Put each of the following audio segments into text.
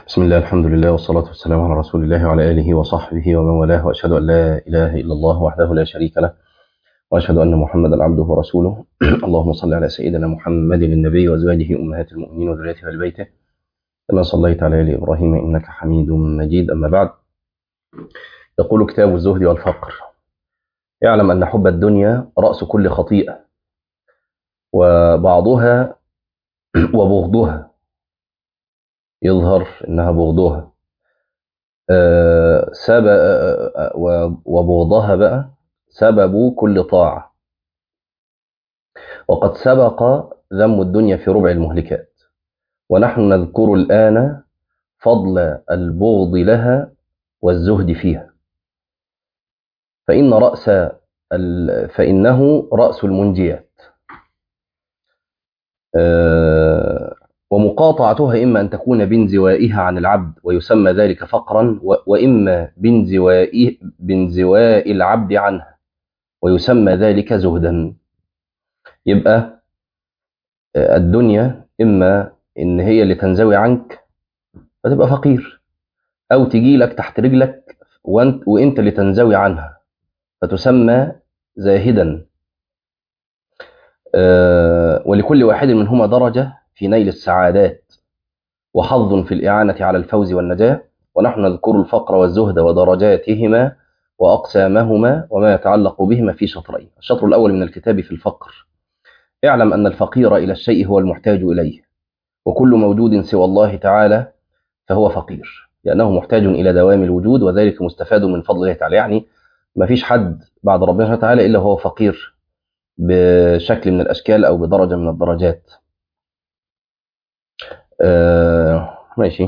بسم الله الحمد لله والصلاة والسلام على رسول الله وعلى آله وصحبه ومن والاه وأشهد أن لا إله إلا الله وحده لا شريك له وأشهد أن محمدا عبده ورسوله اللهم صل على سيدنا محمد النبي وأزواجه أمهات المؤمنين وذريته وآل بيته كما صليت على آل إبراهيم إنك حميد مجيد أما بعد يقول كتاب الزهد والفقر اعلم أن حب الدنيا رأس كل خطيئة وبعضها وبغضها يظهر انها بغضها سبب وبغضها بقى سبب كل طاعة وقد سبق ذم الدنيا في ربع المهلكات ونحن نذكر الآن فضل البغض لها والزهد فيها فإن رأس فإنه رأس المنجيات ومقاطعتها إما أن تكون بانزوائها عن العبد ويسمى ذلك فقرا وإما بانزواء, بانزواء العبد عنها ويسمى ذلك زهدا يبقى الدنيا إما إن هي اللي تنزوي عنك فتبقى فقير أو تجي لك تحت رجلك وانت, وانت اللي تنزوي عنها فتسمى زاهدا ولكل واحد منهما درجة في نيل السعادات وحظ في الإعانة على الفوز والنجاة ونحن نذكر الفقر والزهد ودرجاتهما وأقسامهما وما يتعلق بهما في شطرين الشطر الأول من الكتاب في الفقر اعلم أن الفقير إلى الشيء هو المحتاج إليه وكل موجود سوى الله تعالى فهو فقير لأنه محتاج إلى دوام الوجود وذلك مستفاد من فضل الله تعالى يعني ما فيش حد بعد ربنا تعالى إلا هو فقير بشكل من الأشكال أو بدرجة من الدرجات آه ماشي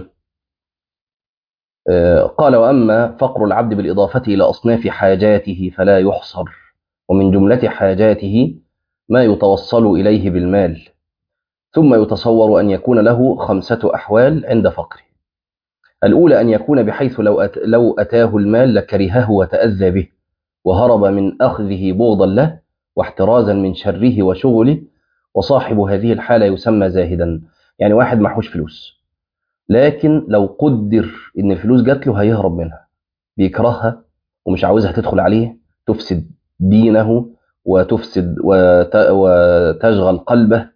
آه قال وأما فقر العبد بالإضافة إلى أصناف حاجاته فلا يحصر ومن جملة حاجاته ما يتوصل إليه بالمال ثم يتصور أن يكون له خمسة أحوال عند فقره الأولى أن يكون بحيث لو, أت لو أتاه المال لكرهه وتأذى به وهرب من أخذه بغضا له واحترازا من شره وشغله وصاحب هذه الحالة يسمى زاهدا يعني واحد معهوش فلوس لكن لو قدر ان الفلوس جات له هيهرب منها بيكرهها ومش عاوزها تدخل عليه تفسد دينه وتفسد وت... وتشغل قلبه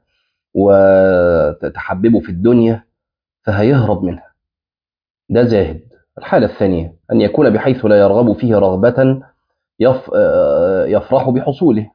وتحببه في الدنيا فهيهرب منها ده زاهد الحالة الثانية أن يكون بحيث لا يرغب فيه رغبة يف... يفرح بحصوله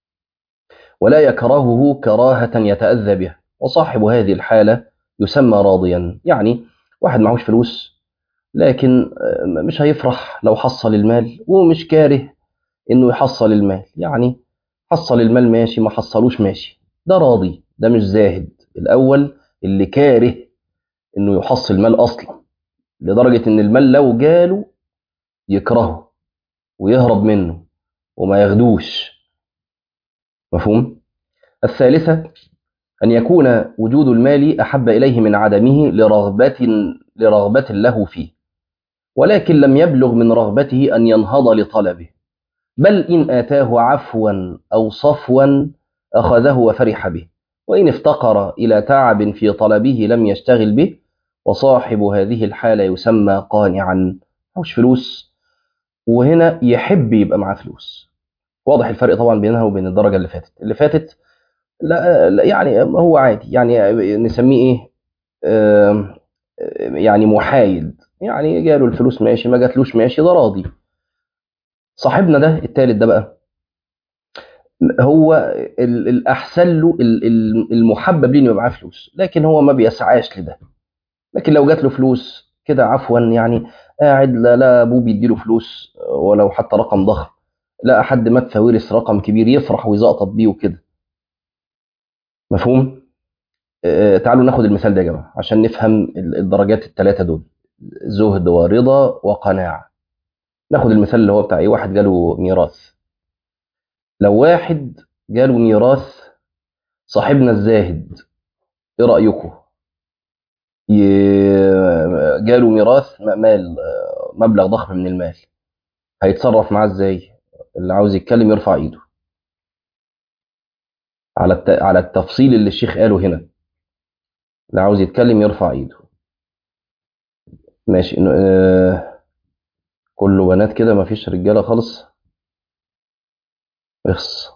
ولا يكرهه كراهة يتأذى بها وصاحب هذه الحالة يسمى راضيا يعني واحد معهوش فلوس لكن مش هيفرح لو حصل المال ومش كاره انه يحصل المال يعني حصل المال ماشي ما حصلوش ماشي ده راضي ده مش زاهد الاول اللي كاره انه يحصل مال اصلا لدرجة ان المال لو جاله يكرهه ويهرب منه وما ياخدوش مفهوم الثالثة أن يكون وجود المال أحب إليه من عدمه لرغبة, لرغبة له فيه ولكن لم يبلغ من رغبته أن ينهض لطلبه بل إن آتاه عفوا أو صفوا أخذه وفرح به وإن افتقر إلى تعب في طلبه لم يشتغل به وصاحب هذه الحالة يسمى قانعا مش فلوس وهنا يحب يبقى معاه فلوس واضح الفرق طبعا بينها وبين الدرجة اللي فاتت اللي فاتت لا, لا يعني هو عادي يعني نسميه ايه آه يعني محايد يعني جاله الفلوس ماشي ما جاتلوش ماشي ده راضي صاحبنا ده التالت ده بقى هو الاحسن له المحبب ليه انه يبقى معاه فلوس لكن هو ما بيسعاش لده لكن لو جات له فلوس كده عفوا يعني قاعد لا لا ابوه بيديله فلوس ولو حتى رقم ضخم لا حد مات فورث رقم كبير يفرح ويزقطط بيه وكده مفهوم آه تعالوا ناخد المثال ده يا جماعه عشان نفهم الدرجات الثلاثه دول زهد ورضا وقناعه ناخد المثال اللي هو بتاع ايه واحد جاله ميراث لو واحد جاله ميراث صاحبنا الزاهد ايه رايكم جاله ميراث مال مبلغ ضخم من المال هيتصرف معاه ازاي اللي عاوز يتكلم يرفع ايده على على التفصيل اللي الشيخ قاله هنا اللي عاوز يتكلم يرفع ايده ماشي آه، كله بنات كده مفيش رجالة خالص اخص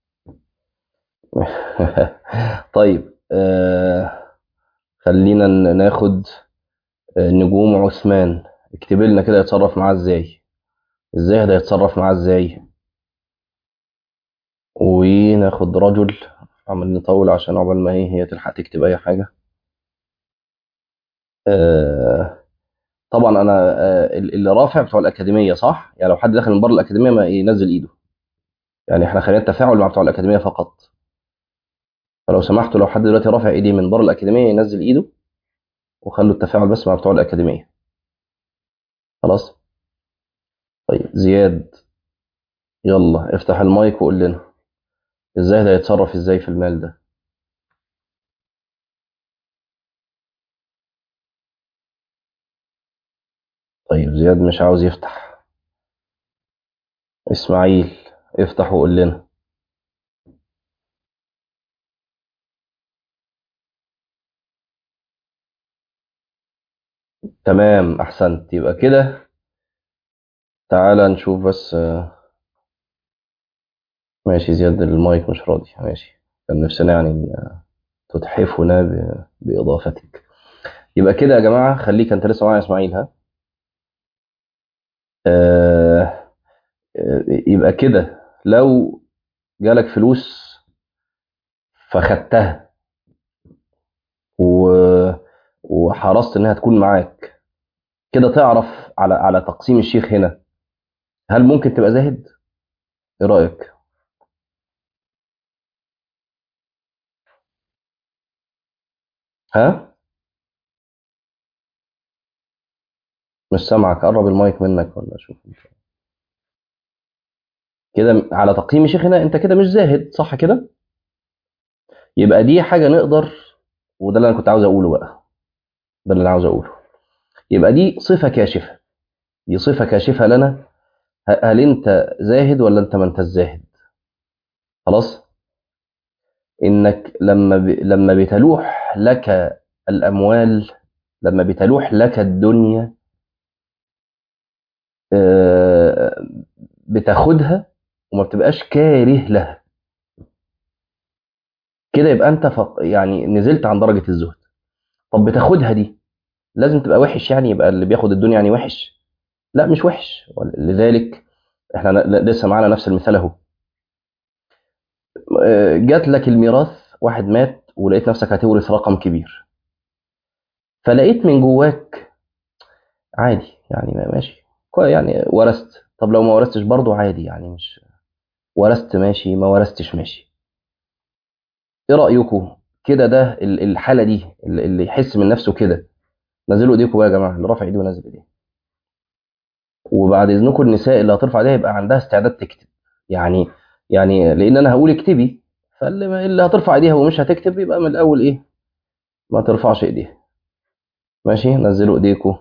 طيب آه، خلينا ن- ناخد آه، نجوم عثمان اكتب لنا كده يتصرف معاه ازاي ازاي ده يتصرف معاه ازاي وناخد رجل عمال نطول عشان عقبال ما هي هي تلحق تكتب اي حاجة آه، طبعا انا آه، اللي رافع بتوع الاكاديميه صح يعني لو حد داخل من بره الاكاديميه ما ينزل ايده يعني احنا خلينا التفاعل مع بتوع الاكاديميه فقط فلو سمحتوا لو حد دلوقتي رافع ايديه من بره الاكاديميه ينزل ايده وخلوا التفاعل بس مع بتوع الاكاديميه خلاص طيب زياد يلا افتح المايك وقول لنا ازاي ده يتصرف ازاي في المال ده طيب زياد مش عاوز يفتح اسماعيل افتح وقول لنا تمام احسنت يبقى كده تعالى نشوف بس آه، ماشي زياد المايك مش راضي ماشي كان نفسنا يعني تتحفنا ب- بإضافتك يبقى كده يا جماعة خليك أنت لسه معايا يا إسماعيل ها آه آه، يبقى كده لو جالك فلوس فخدتها و... وحرصت إنها تكون معاك كده تعرف على على تقسيم الشيخ هنا هل ممكن تبقى زاهد؟ إيه رأيك؟ ها؟ مش سامعك قرب المايك منك ولا شوف كده على تقييم الشيخ هنا أنت كده مش زاهد صح كده؟ يبقى دي حاجة نقدر وده اللي أنا كنت عاوز أقوله بقى ده اللي أنا عاوز أقوله يبقى دي صفة كاشفة دي صفة كاشفة لنا ه- هل انت زاهد ولا انت ما انت زاهد خلاص انك لما ب... لما بتلوح لك الاموال لما بتلوح لك الدنيا آه، بتاخدها وما بتبقاش كاره لها كده يبقى انت ف... يعني نزلت عن درجة الزهد طب بتاخدها دي لازم تبقى وحش يعني يبقى اللي بياخد الدنيا يعني وحش لا مش وحش لذلك احنا ن- لسه معانا نفس المثال اهو آه، جات لك الميراث واحد مات ولقيت نفسك هتورث رقم كبير فلقيت من جواك عادي يعني ما- ماشي كوي- يعني ورثت طب لو ما ورثتش برضه عادي يعني مش ورثت ماشي ما ورثتش ماشي ايه رأيكم كده ده ال- الحالة دي اللي اللي يحس من نفسه كده نزلوا ايديكم بقى يا جماعة اللي رافع ايده نزل ايديه وبعد اذنكم النساء اللي هترفع ايديها يبقى عندها استعداد تكتب يعني يعني لان انا هقول اكتبي فاللي اللي هترفع ايديها ومش هتكتب يبقى من الاول ايه ما ترفعش ايديها ماشي نزلوا ايديكم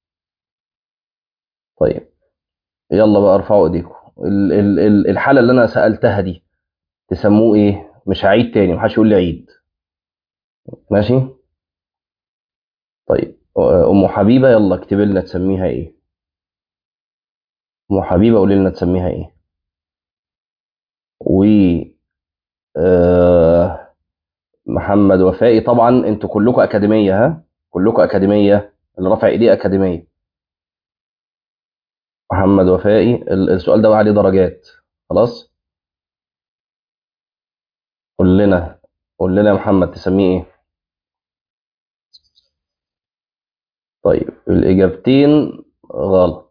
طيب يلا بقى ارفعوا ايديكم ال- ال- ال- الحالة اللي انا سألتها دي تسموه ايه مش هعيد تاني محدش يقول لي عيد ماشي طيب ام حبيبه يلا اكتب لنا تسميها ايه ام حبيبه قولي لنا تسميها ايه و آه، محمد وفائي طبعا انتوا كلكم اكاديميه ها كلكم اكاديميه اللي رافع ايديه اكاديميه محمد وفائي ال- السؤال ده بقى عليه درجات خلاص قول لنا قول لنا يا محمد تسميه ايه طيب الاجابتين غلط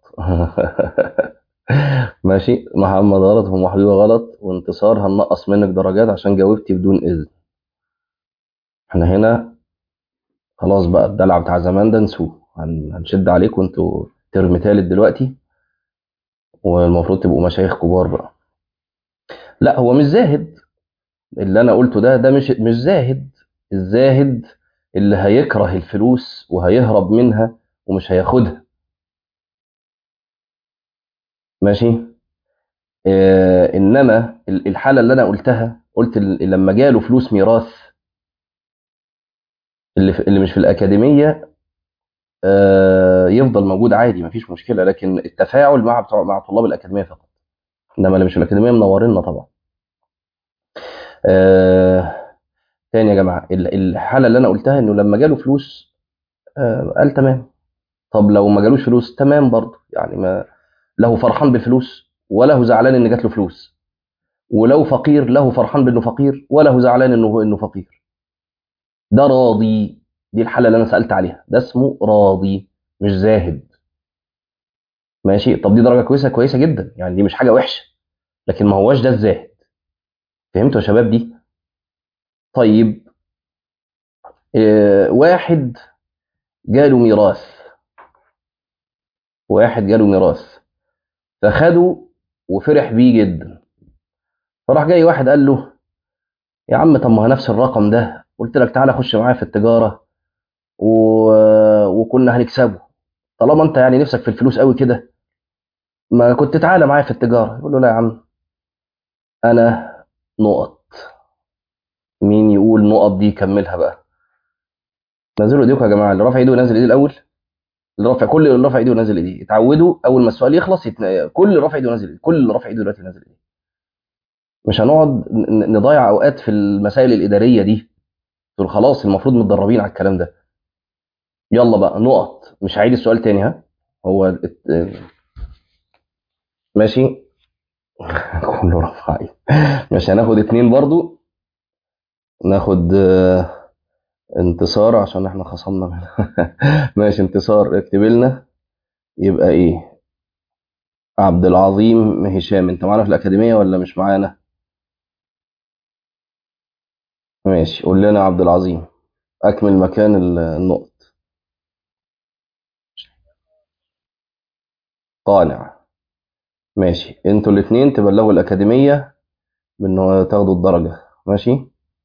ماشي محمد غلط وام حبيبه غلط وانتصار هننقص منك درجات عشان جاوبتي بدون اذن احنا هنا خلاص بقى الدلع بتاع زمان ده نسوه هن- هنشد عليكم انتوا ترم تالت دلوقتي والمفروض تبقوا مشايخ كبار بقى لا هو مش زاهد اللي انا قلته ده ده مش مش زاهد الزاهد اللي هيكره الفلوس وهيهرب منها ومش هياخدها ماشي آه انما ال- الحاله اللي انا قلتها قلت ال- لما جاله فلوس ميراث اللي في اللي مش في الاكاديميه آه يفضل موجود عادي مفيش مشكله لكن التفاعل مع بتوع مع طلاب الاكاديميه فقط انما اللي مش في الاكاديميه منورينا طبعا آه، تاني يا جماعه ال- الحاله اللي انا قلتها انه لما جاله فلوس آه، قال تمام طب لو ما جالوش فلوس تمام برضه يعني ما له فرحان بالفلوس وله زعلان ان جات له فلوس ولو فقير له فرحان بانه فقير وله زعلان انه انه فقير ده راضي دي الحاله اللي انا سالت عليها ده اسمه راضي مش زاهد ماشي طب دي درجه كويسه كويسه جدا يعني دي مش حاجه وحشه لكن ما هواش ده الزاهد فهمتوا يا شباب دي طيب آه، واحد جاله ميراث واحد جاله ميراث فخده وفرح بيه جدا فراح جاي واحد قال له يا عم طب ما هو نفس الرقم ده قلت لك تعالى خش معايا في التجاره و... وكنا هنكسبه طالما انت يعني نفسك في الفلوس قوي كده ما كنت تعالى معايا في التجاره يقول له لا يا عم انا نقط مين يقول نقط دي كملها بقى نزلوا ايديكم يا جماعه اللي رافع ايده ينزل ايديه الاول اللي رافع كل اللي رافع ايده ينزل ايديه اتعودوا اول ما السؤال يخلص يتن... كل اللي رافع ايده ينزل ايديه كل اللي رافع ايده دلوقتي ينزل ايديه مش هنقعد ن- نضيع اوقات في المسائل الاداريه دي دول خلاص المفروض متدربين على الكلام ده يلا بقى نقط مش هعيد السؤال تاني ها هو ات- ماشي كله رفع ايده ماشي هناخد اتنين برضو ناخد آه، انتصار عشان احنا خصمنا من ماشي انتصار اكتب لنا يبقى ايه عبد العظيم هشام انت معانا في الأكاديمية ولا مش معانا ماشي قول لنا عبد العظيم أكمل مكان ال- النقط قانع ماشي انتوا الاتنين تبلغوا الأكاديمية بأنه تاخدوا الدرجة ماشي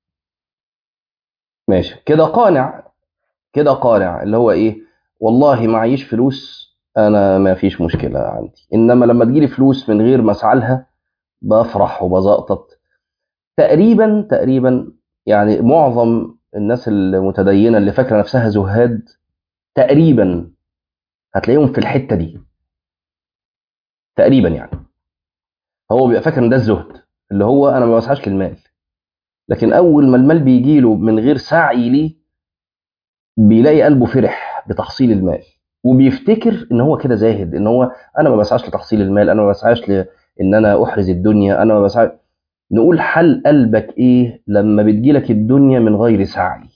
ماشي كده قانع كده قانع اللي هو ايه والله معيش فلوس انا ما فيش مشكلة عندي انما لما تجيلي فلوس من غير ما اسعى لها بفرح وبزقطط تقريبا تقريبا يعني معظم الناس المتدينة اللي فاكرة نفسها زهاد تقريبا هتلاقيهم في الحتة دي تقريبا يعني هو بيبقى فاكر ان ده الزهد اللي هو انا ما بسعاش للمال لكن اول ما المال بيجي له من غير سعي ليه بيلاقي قلبه فرح بتحصيل المال وبيفتكر ان هو كده زاهد ان هو انا ما بسعاش لتحصيل المال انا ما بسعاش ل... ان انا احرز الدنيا انا ما بسعاش نقول حل قلبك ايه لما بتجيلك الدنيا من غير سعي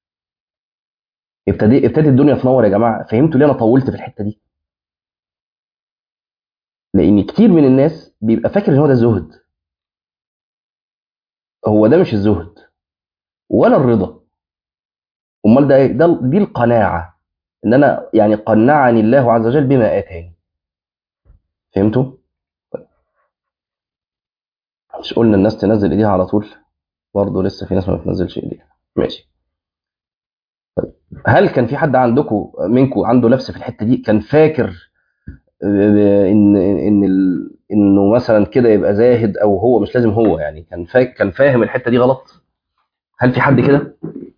ابتدي ابتدت الدنيا تنور يا جماعه فهمتوا ليه انا طولت في الحته دي لان كتير من الناس بيبقى فاكر ان هو ده الزهد هو ده مش الزهد ولا الرضا امال ده ايه ده دي القناعه ان انا يعني قنعني الله عز وجل بما اتاني فهمتوا مش قلنا الناس تنزل ايديها على طول برضه لسه في ناس ما بتنزلش ايديها ماشي طيب هل كان في حد عندكم منكم عنده نفس في الحته دي كان فاكر آه، ان ان ال- انه مثلا كده يبقى زاهد او هو مش لازم هو يعني كان فا... كان فاهم الحته دي غلط هل في حد كده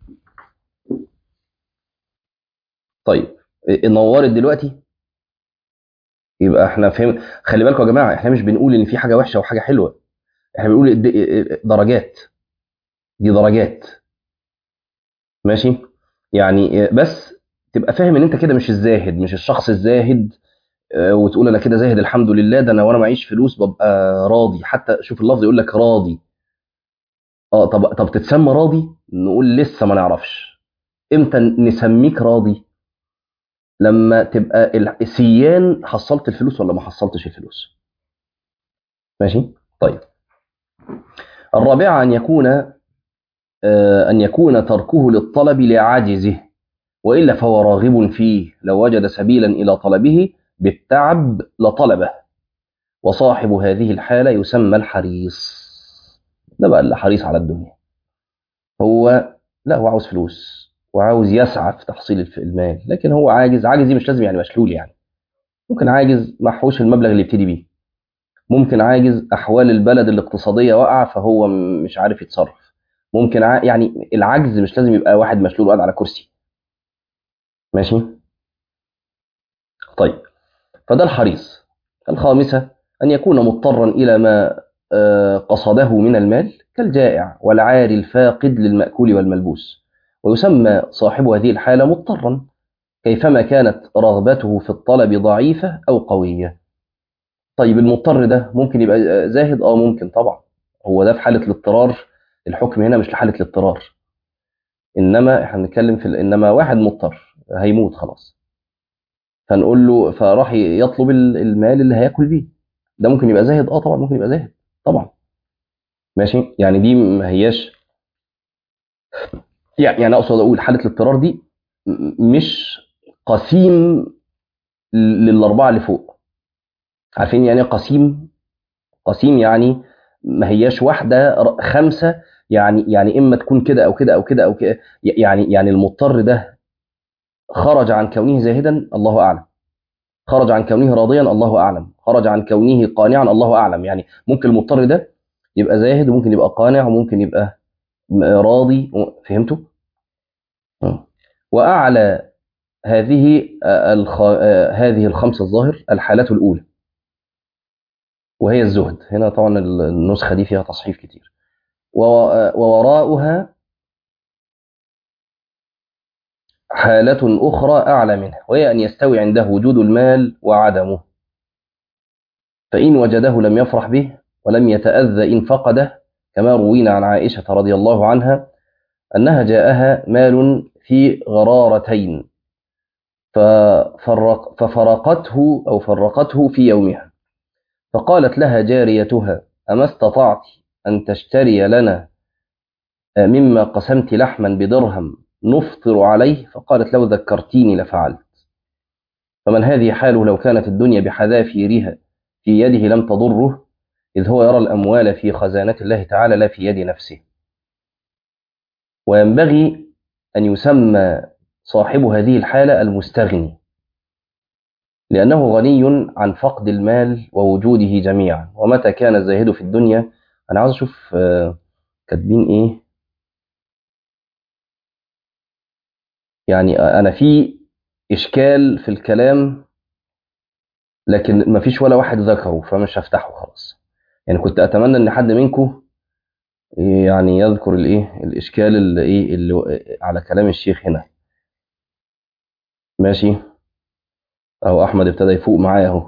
طيب آه، نورت دلوقتي يبقى احنا فهم خلي بالكم يا جماعه احنا مش بنقول ان في حاجه وحشه وحاجه حلوه احنا بنقول الد- درجات دي درجات ماشي يعني بس تبقى فاهم ان انت كده مش الزاهد مش الشخص الزاهد آه، وتقول انا كده زاهد الحمد لله ده انا وانا معيش فلوس ببقى راضي حتى شوف اللفظ يقول لك راضي اه طب طب تتسمى راضي نقول لسه ما نعرفش امتى نسميك راضي لما تبقى السيان حصلت الفلوس ولا ما حصلتش الفلوس ماشي طيب الرابعه ان يكون آه، ان يكون تركه للطلب لعاجزه والا فهو راغب فيه لو وجد سبيلا الى طلبه بالتعب لطلبه وصاحب هذه الحاله يسمى الحريص ده بقى اللي حريص على الدنيا هو لا هو عاوز فلوس وعاوز يسعى في تحصيل الف- المال لكن هو عاجز عاجز دي مش لازم يعني مشلول يعني ممكن عاجز محوش المبلغ اللي يبتدي بيه ممكن عاجز احوال البلد الاقتصاديه واقعه فهو م- مش عارف يتصرف ممكن ع... يعني العجز مش لازم يبقى واحد مشلول وقاعد على كرسي ماشي طيب فده الحريص الخامسة أن يكون مضطرا إلى ما آه، قصده من المال كالجائع والعاري الفاقد للمأكول والملبوس ويسمى صاحب هذه الحالة مضطرا كيفما كانت رغبته في الطلب ضعيفة أو قوية طيب المضطر ده ممكن يبقى زاهد اه ممكن طبعا هو ده في حالة الاضطرار الحكم هنا مش لحالة الاضطرار انما احنا بنتكلم في ال- انما واحد مضطر هيموت خلاص فنقول له فراح يطلب ال- المال اللي هياكل بيه ده ممكن يبقى زاهد اه طبعا ممكن يبقى زاهد طبعا ماشي يعني دي ما هياش يعني يعني اقصد اقول حالة الاضطرار دي م- مش قسيم للاربعة اللي فوق عارفين يعني إيه قسيم قسيم يعني ما هياش واحدة ر- خمسة يعني يعني إما تكون كده أو كده أو كده أو كده يعني يعني المضطر ده خرج عن كونه زاهدا الله أعلم خرج عن كونه راضيا الله أعلم خرج عن كونه قانعا الله أعلم يعني ممكن المضطر ده يبقى زاهد وممكن يبقى قانع وممكن يبقى م- راضي فهمتوا؟ م. وأعلى هذه آه، الخ... آه، هذه الخمسة الظاهر الحالة الأولى وهي الزهد هنا طبعا النسخة دي فيها تصحيف كتير و- ووراءها حالة أخرى أعلى منها وهي أن يستوي عنده وجود المال وعدمه فإن وجده لم يفرح به ولم يتأذى إن فقده كما روينا عن عائشة رضي الله عنها أنها جاءها مال في غرارتين ففرق ففرقته أو فرقته في يومها فقالت لها جاريتها أما استطعت أن تشتري لنا مما قسمت لحما بدرهم نفطر عليه فقالت لو ذكرتيني لفعلت فمن هذه حاله لو كانت الدنيا بحذافيرها في يده لم تضره إذ هو يرى الأموال في خزانة الله تعالى لا في يد نفسه وينبغي أن يسمى صاحب هذه الحالة المستغني لأنه غني عن فقد المال ووجوده جميعا ومتى كان الزاهد في الدنيا أنا عاوز أشوف آه، كاتبين إيه يعني أنا في إشكال في الكلام لكن مفيش ولا واحد ذكره فمش هفتحه خلاص يعني كنت أتمنى إن حد منكم يعني يذكر الإيه الإشكال اللي إيه اللي على كلام الشيخ هنا ماشي أهو أحمد ابتدى يفوق معايا أهو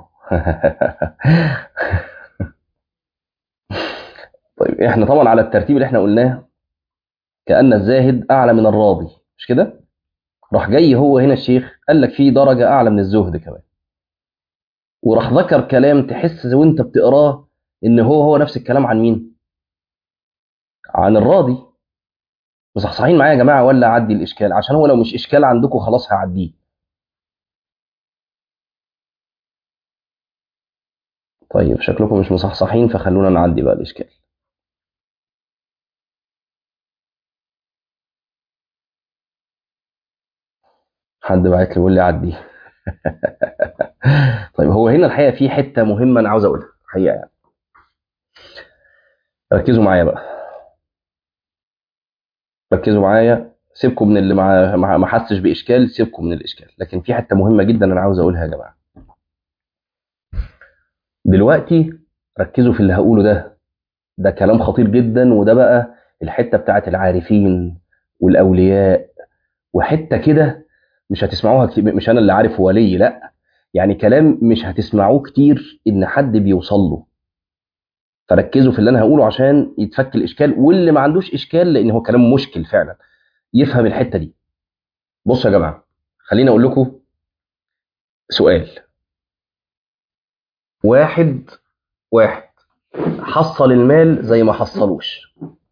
طيب إحنا طبعا على الترتيب اللي إحنا قلناه كأن الزاهد أعلى من الراضي مش كده؟ راح جاي هو هنا الشيخ قال لك في درجة أعلى من الزهد كمان وراح ذكر كلام تحس وانت بتقراه ان هو هو نفس الكلام عن مين عن الراضي مصحصحين معايا يا جماعة ولا أعدي الإشكال عشان هو لو مش إشكال عندكم خلاص هعديه طيب شكلكم مش مصحصحين فخلونا نعدي بقى الإشكال حد بعت لي يقول لي عديه طيب هو هنا الحقيقة في حتة مهمة أنا عاوز أقولها الحقيقة يعني ركزوا معايا بقى ركزوا معايا سيبكم من اللي مع مع- ما حسش بإشكال سيبكم من الإشكال لكن في حتة مهمة جدا أنا عاوز أقولها يا جماعة دلوقتي ركزوا في اللي هقوله ده ده كلام خطير جدا وده بقى الحتة بتاعت العارفين والأولياء وحتة كده مش هتسمعوها كتير مش أنا اللي عارف ولي لا يعني كلام مش هتسمعوه كتير إن حد بيوصل له فركزوا في اللي أنا هقوله عشان يتفك الإشكال واللي ما عندوش إشكال لأن هو كلام مشكل فعلا يفهم الحتة دي بصوا يا جماعة خليني أقول لكم سؤال واحد واحد حصل المال زي ما حصلوش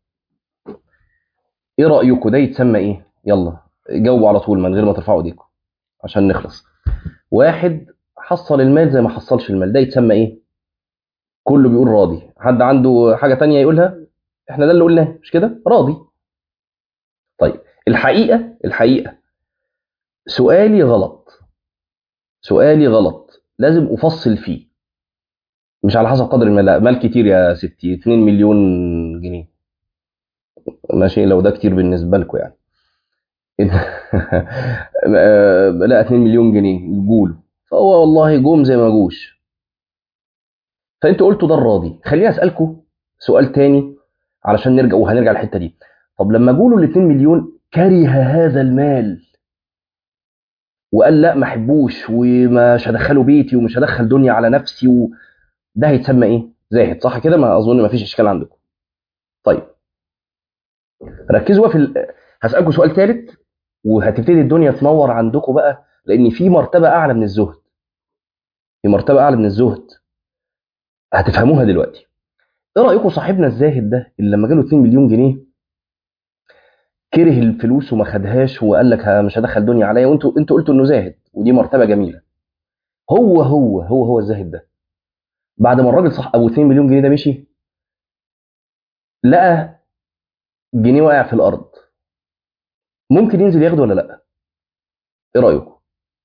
ايه رأيكم ده يتسمى ايه يلا جاوبوا على طول من غير ما ترفعوا ايديكم عشان نخلص واحد حصل المال زي ما حصلش المال ده يتسمى ايه كله بيقول راضي حد عنده حاجة تانية يقولها احنا ده اللي قلناه مش كده راضي طيب الحقيقة الحقيقة سؤالي غلط سؤالي غلط لازم افصل فيه مش على حسب قدر المال لا مال كتير يا ستي 2 مليون جنيه ماشي لو ده كتير بالنسبة لكم يعني لا 2 مليون جنيه يقولوا فهو والله جوم زي ما جوش فانتوا قلتوا ده الراضي خليني اسالكم سؤال تاني علشان نرجع وهنرجع الحته دي طب لما جوله ال 2 مليون كره هذا المال وقال لا ما احبوش ومش هدخله بيتي ومش هدخل دنيا على نفسي و... ده هيتسمى ايه زاهد صح كده ما اظن ما فيش اشكال عندكم طيب ركزوا بقى في ال... هسالكم سؤال ثالث وهتبتدي الدنيا تنور عندكم بقى لان في مرتبه اعلى من الزهد في مرتبه اعلى من الزهد هتفهموها دلوقتي ايه رايكم صاحبنا الزاهد ده اللي لما جاله 2 مليون جنيه كره الفلوس وما خدهاش وقال لك ها مش هدخل دنيا عليا وانتوا انتوا قلتوا انه زاهد ودي مرتبه جميله هو هو هو هو الزاهد ده بعد ما الراجل صح ابو 2 مليون جنيه ده مشي لقى جنيه واقع في الارض ممكن ينزل ياخده ولا لا ايه رايكم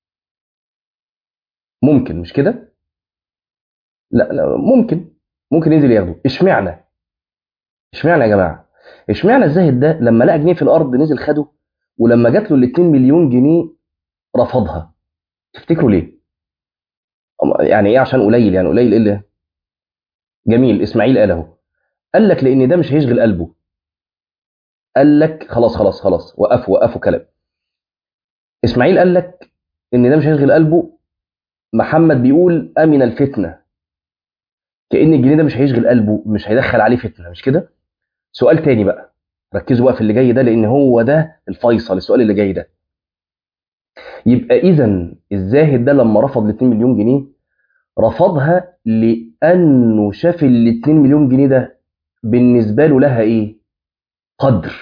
ممكن مش كده لا لا ممكن ممكن ينزل ياخده اشمعنى اشمعنى يا جماعه اشمعنى الزاهد ده لما لقى جنيه في الارض نزل خده ولما جات له ال 2 مليون جنيه رفضها تفتكروا ليه يعني ايه عشان قليل يعني قليل ايه اللي جميل اسماعيل قال اهو قال لك لان ده مش هيشغل قلبه قال لك خلاص خلاص خلاص وقفوا وقفوا كلام اسماعيل قال لك ان ده مش هيشغل قلبه محمد بيقول امن الفتنه كان الجنيه ده مش هيشغل قلبه مش هيدخل عليه فتنه مش كده سؤال تاني بقى ركزوا بقى في اللي جاي ده لان هو ده الفيصل السؤال اللي جاي ده يبقى اذا الزاهد ده لما رفض ال 2 مليون جنيه رفضها لانه شاف ال 2 مليون جنيه ده بالنسبه له لها ايه قدر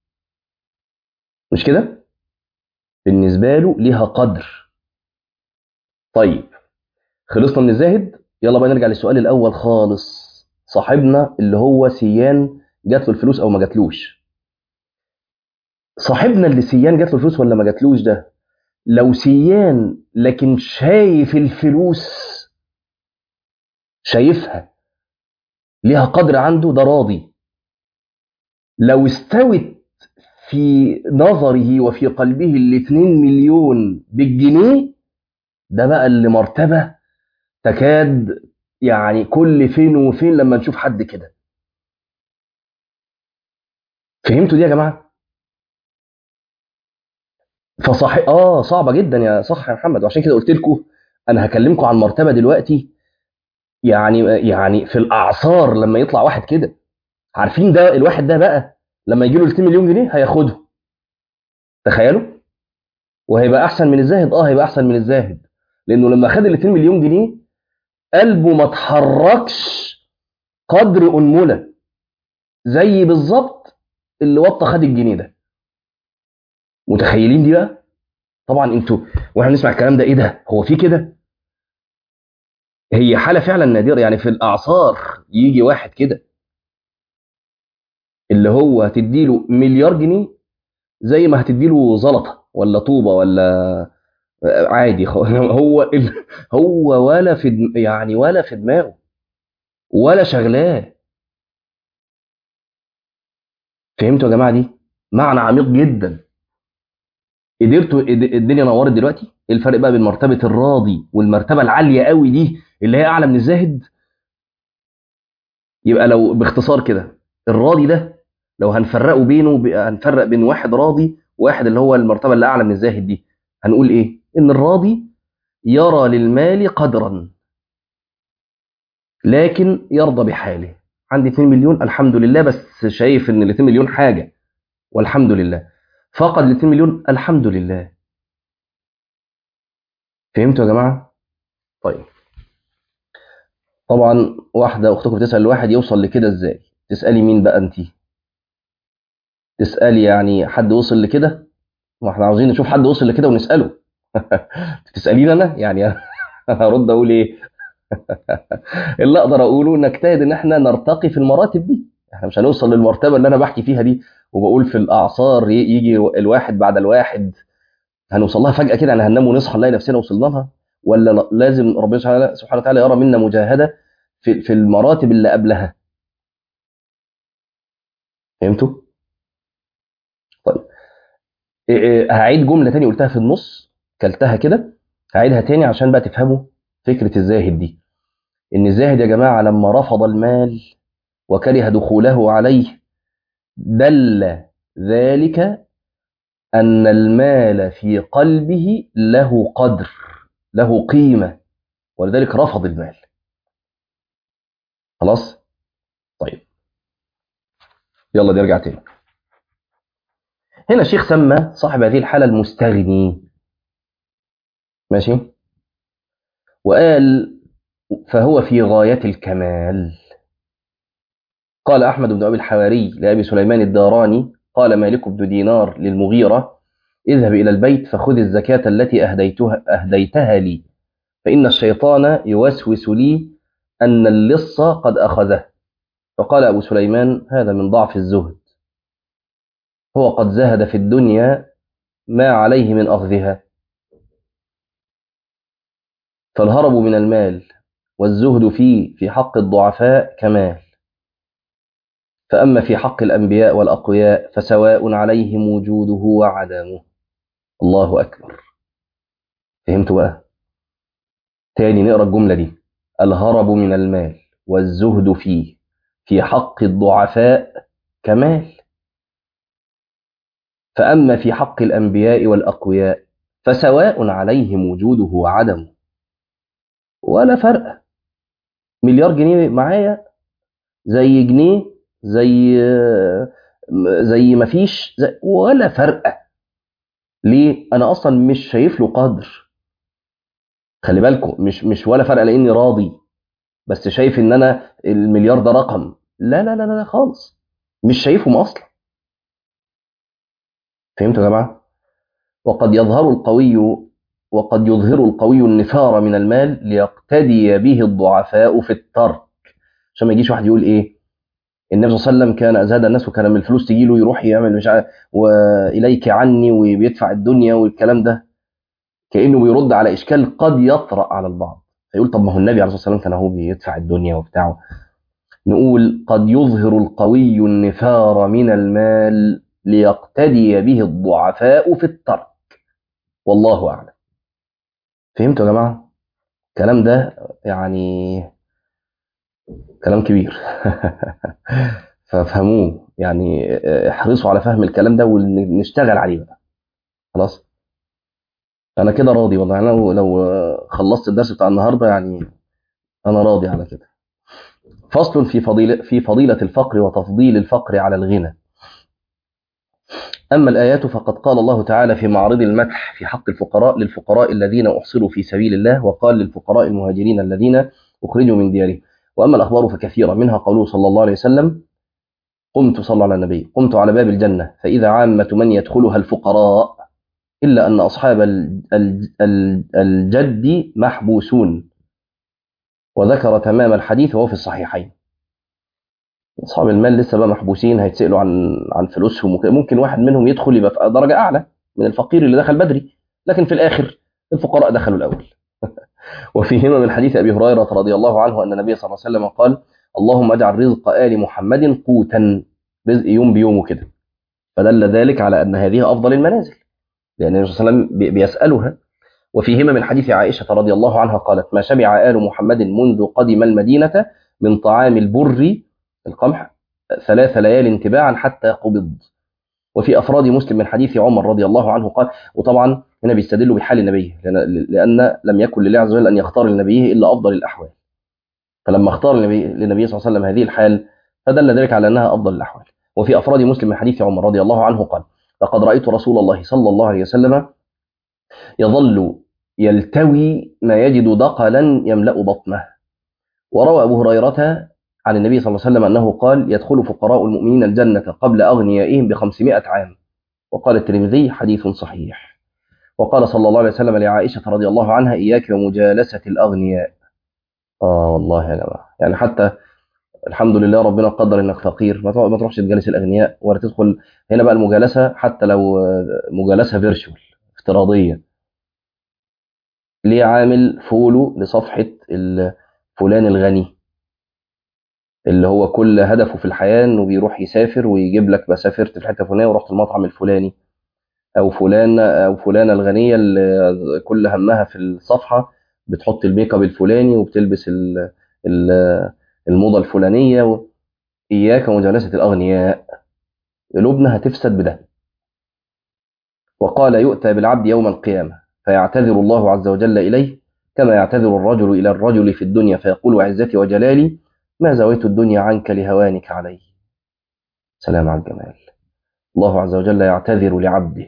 مش كده بالنسبه له ليها قدر طيب خلصنا من الزاهد يلا بقى نرجع للسؤال الاول خالص صاحبنا اللي هو سيان جات له الفلوس او ما جاتلوش صاحبنا اللي سيان جات له الفلوس ولا ما جاتلوش ده لو سيان لكن شايف الفلوس شايفها ليها قدر عنده ده راضي لو استوت في نظره وفي قلبه ال 2 مليون بالجنيه ده بقى اللي مرتبه تكاد يعني كل فين وفين لما نشوف حد كده فهمتوا دي يا جماعه فصح اه صعبه جدا يا صح يا محمد وعشان كده قلت لكم انا هكلمكم عن مرتبه دلوقتي يعني يعني في الاعصار لما يطلع واحد كده عارفين ده الواحد ده بقى لما يجي له 2 مليون جنيه هياخده تخيلوا وهيبقى احسن من الزاهد اه هيبقى احسن من الزاهد لانه لما خد ال 2 مليون جنيه قلبه ما اتحركش قدر انمله زي بالظبط اللي وطى خد الجنيه ده متخيلين دي بقى طبعا انتوا واحنا بنسمع الكلام ده ايه ده هو في كده هي حاله فعلا نادره يعني في الاعصار يجي واحد كده اللي هو هتديله مليار جنيه زي ما هتديله زلطه ولا طوبه ولا عادي هو هو ولا في يعني ولا في دماغه ولا شغلاه فهمتوا يا جماعه دي معنى عميق جدا قدرتوا الدنيا نورت دلوقتي ايه الفرق بقى بين مرتبه الراضي والمرتبه العاليه قوي دي اللي هي اعلى من الزاهد يبقى لو باختصار كده الراضي ده لو هنفرقه بينه هنفرق بين واحد راضي وواحد اللي هو المرتبه اللي اعلى من الزاهد دي هنقول ايه ان الراضي يرى للمال قدرا لكن يرضى بحاله عندي 2 مليون الحمد لله بس شايف ان ال 2 مليون حاجه والحمد لله فقد ال 2 مليون الحمد لله فهمتوا يا جماعه طيب طبعا واحده اختكم بتسال الواحد يوصل لكده ازاي تسالي مين بقى انت تسالي يعني حد وصل لكده ما احنا عاوزين نشوف حد وصل لكده ونساله تساليني انا يعني هرد اقول ايه اللي اقدر اقوله نجتهد ان احنا نرتقي في المراتب دي احنا مش هنوصل للمرتبه اللي انا بحكي فيها دي وبقول في الاعصار يجي الواحد بعد الواحد هنوصل لها فجاه كده يعني هننام ونصحى نلاقي نفسنا وصلنا لها ولا لازم ربنا سبحانه وتعالى يرى منا مجاهده في في المراتب اللي قبلها فهمتوا طيب هعيد جمله تاني قلتها في النص كلتها كده هعيدها تاني عشان بقى تفهموا فكرة الزاهد دي إن الزاهد يا جماعة لما رفض المال وكره دخوله عليه دل ذلك أن المال في قلبه له قدر له قيمة ولذلك رفض المال خلاص طيب يلا نرجع تاني هنا الشيخ سمى صاحب هذه الحالة المستغني ماشي وقال فهو في غاية الكمال قال أحمد بن أبي الحواري لأبي سليمان الداراني قال مالك بن دينار للمغيرة اذهب إلى البيت فخذ الزكاة التي أهديتها, أهديتها لي فإن الشيطان يوسوس لي أن اللص قد أخذه فقال أبو سليمان هذا من ضعف الزهد هو قد زهد في الدنيا ما عليه من أخذها فالهرب من المال والزهد فيه في حق الضعفاء كمال فأما في حق الأنبياء والأقوياء فسواء عليهم وجوده وعدمه الله أكبر فهمتوا بقى تاني نقرأ الجملة دي الهرب من المال والزهد فيه في حق الضعفاء كمال فأما في حق الأنبياء والأقوياء فسواء عليهم وجوده وعدمه ولا فرق مليار جنيه معايا زي جنيه زي زي ما فيش زي ولا فرق ليه انا اصلا مش شايف له قدر خلي بالكم مش مش ولا فرق لاني راضي بس شايف ان انا المليار ده رقم لا لا لا لا خالص مش شايفهم اصلا فهمتوا يا جماعه وقد يظهر القوي وقد يظهر القوي النفار من المال ليقتدي به الضعفاء في الترك عشان ما يجيش واحد يقول ايه النبي صلى الله عليه وسلم كان ازهد الناس وكان من الفلوس تجي له يروح يعمل مش عارف واليك عني وبيدفع الدنيا والكلام ده كانه بيرد على اشكال قد يطرا على البعض فيقول طب ما هو النبي عليه الصلاه والسلام كان هو بيدفع الدنيا وبتاعه نقول قد يظهر القوي النفار من المال ليقتدي به الضعفاء في الترك والله اعلم فهمتوا يا جماعه الكلام ده يعني كلام كبير فافهموه يعني احرصوا على فهم الكلام ده ونشتغل عليه بقى خلاص انا كده راضي والله انا لو لو خلصت الدرس بتاع النهارده يعني انا راضي على كده فصل في فضيلة في فضيلة الفقر وتفضيل الفقر على الغنى أما الآيات فقد قال الله تعالى في معرض المدح في حق الفقراء للفقراء الذين أحصروا في سبيل الله وقال للفقراء المهاجرين الذين أخرجوا من ديارهم وأما الأخبار فكثيرة منها قوله صلى الله عليه وسلم قمت صلى على النبي قمت على باب الجنة فإذا عامة من يدخلها الفقراء إلا أن أصحاب الجد محبوسون وذكر تمام الحديث وهو في الصحيحين أصحاب المال لسه بقى محبوسين هيتسألوا عن عن فلوسهم وكده ممكن واحد منهم يدخل يبقى في درجة أعلى من الفقير اللي دخل بدري لكن في الآخر الفقراء دخلوا الأول وفيهما من حديث أبي هريرة رضي الله عنه أن النبي صلى الله عليه وسلم قال اللهم اجعل رزق آل محمد قوتا رزق يوم بيومه كده فدل ذلك على أن هذه أفضل المنازل لأن النبي صلى الله عليه وسلم بيسألها وفيهما من حديث عائشة رضي الله عنها قالت ما شبع آل محمد منذ قدم المدينة من طعام البر القمح ثلاث ليال تباعا حتى قبض وفي أفراد مسلم من حديث عمر رضي الله عنه قال وطبعا هنا بيستدلوا بحال النبي لأن لم يكن لله عز وجل أن يختار لنبيه إلا أفضل الأحوال فلما اختار للنبي, للنبي صلى الله عليه وسلم هذه الحال فدل ذلك على أنها أفضل الأحوال وفي أفراد مسلم من حديث عمر رضي الله عنه قال لقد رأيت رسول الله صلى الله عليه وسلم يظل يلتوي ما يجد دقلا يملأ بطنه وروى أبو هريرة عن النبي صلى الله عليه وسلم أنه قال يدخل فقراء المؤمنين الجنة قبل أغنيائهم بخمسمائة عام وقال الترمذي حديث صحيح وقال صلى الله عليه وسلم لعائشة رضي الله عنها إياك ومجالسة الأغنياء آه والله يا جماعة يعني حتى الحمد لله ربنا قدر انك فقير ما تروحش تجالس الاغنياء ولا تدخل هنا بقى المجالسه حتى لو مجالسه فيرشوال افتراضيه ليه عامل فولو لصفحه فلان الغني اللي هو كل هدفه في الحياه انه بيروح يسافر ويجيب لك بقى سافرت في الحته الفلانيه ورحت المطعم الفلاني او فلان او فلانه الغنيه اللي كل همها في الصفحه بتحط الميك اب الفلاني وبتلبس ال- ال- الموضه الفلانيه و... اياك ومجالسه الاغنياء قلوبنا هتفسد بده وقال يؤتى بالعبد يوم القيامه فيعتذر الله عز وجل اليه كما يعتذر الرجل الى الرجل في الدنيا فيقول وعزتي وجلالي ما زويت الدنيا عنك لهوانك علي سلام على الجمال الله عز وجل يعتذر لعبده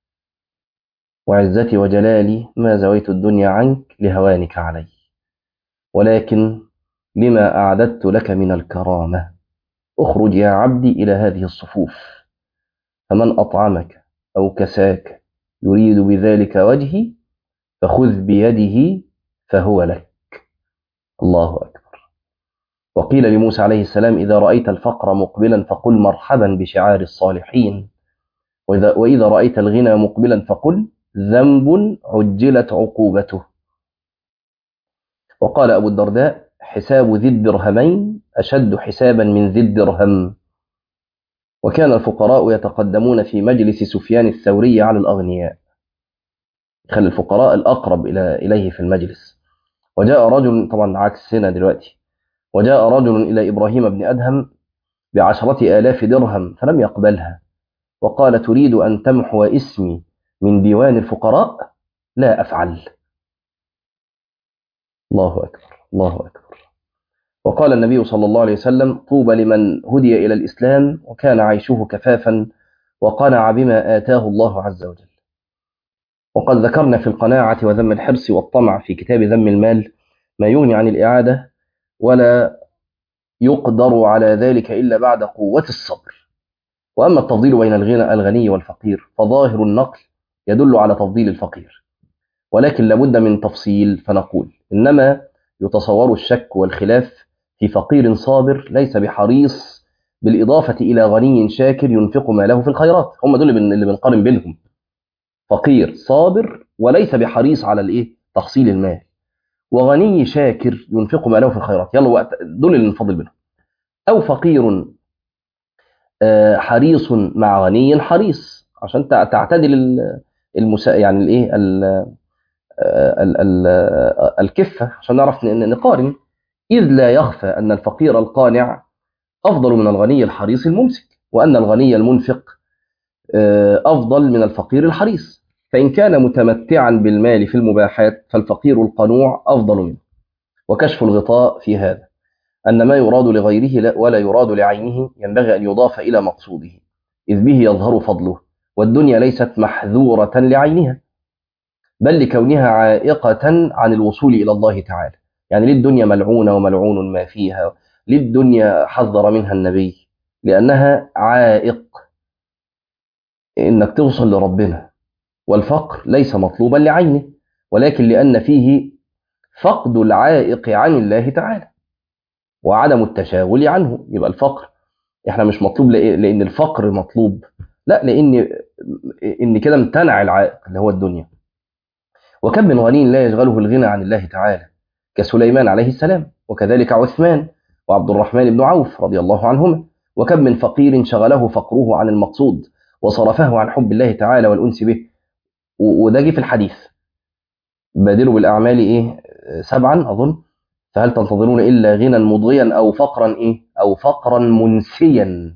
وعزتي وجلالي ما زويت الدنيا عنك لهوانك علي ولكن لما أعددت لك من الكرامة اخرج يا عبدي إلى هذه الصفوف فمن أطعمك أو كساك يريد بذلك وجهي فخذ بيده فهو لك الله أكبر وقيل لموسى عليه السلام إذا رأيت الفقر مقبلا فقل مرحبا بشعار الصالحين وإذا, وإذا رأيت الغنى مقبلا فقل ذنب عجلت عقوبته وقال أبو الدرداء حساب ذي الدرهمين أشد حسابا من ذي الدرهم وكان الفقراء يتقدمون في مجلس سفيان الثوري على الأغنياء خلي الفقراء الأقرب إلى إليه في المجلس وجاء رجل طبعا عكسنا دلوقتي وجاء رجل إلى إبراهيم بن أدهم بعشرة آلاف درهم فلم يقبلها وقال تريد أن تمحو اسمي من ديوان الفقراء لا أفعل الله أكبر الله أكبر وقال النبي صلى الله عليه وسلم طوبى لمن هدي إلى الإسلام وكان عيشه كفافا وقنع بما آتاه الله عز وجل وقد ذكرنا في القناعة وذم الحرص والطمع في كتاب ذم المال ما يغني عن الإعادة ولا يقدر على ذلك إلا بعد قوة الصبر وأما التفضيل بين الغنى الغني والفقير فظاهر النقل يدل على تفضيل الفقير ولكن لابد من تفصيل فنقول إنما يتصور الشك والخلاف في فقير صابر ليس بحريص بالإضافة إلى غني شاكر ينفق ماله في الخيرات هم دول اللي بنقارن بينهم فقير صابر وليس بحريص على الايه تحصيل المال وغني شاكر ينفق ماله في الخيرات يلا وقت دول اللي نفضل بينهم او فقير حريص مع غني حريص عشان تعتدل المسا يعني الايه الكفه عشان نعرف نقارن اذ لا يخفى ان الفقير القانع افضل من الغني الحريص الممسك وان الغني المنفق افضل من الفقير الحريص فان كان متمتعا بالمال في المباحات فالفقير القنوع افضل منه وكشف الغطاء في هذا ان ما يراد لغيره ولا يراد لعينه ينبغي ان يضاف الى مقصوده اذ به يظهر فضله والدنيا ليست محذوره لعينها بل لكونها عائقه عن الوصول الى الله تعالى يعني ليه الدنيا ملعونه وملعون ما فيها ليه الدنيا حذر منها النبي لانها عائق انك توصل لربنا والفقر ليس مطلوبا لعينه ولكن لان فيه فقد العائق عن الله تعالى وعدم التشاغل عنه يبقى الفقر احنا مش مطلوب لان الفقر مطلوب لا لان ان كده امتنع العائق اللي هو الدنيا وكم من غني لا يشغله الغنى عن الله تعالى كسليمان عليه السلام وكذلك عثمان وعبد الرحمن بن عوف رضي الله عنهما وكم من فقير شغله فقره عن المقصود وصرفه عن حب الله تعالى والأنس به وده جه في الحديث بادروا بالأعمال إيه سبعا أظن فهل تنتظرون إلا غنى مضغيا أو فقرا إيه أو فقرا منسيا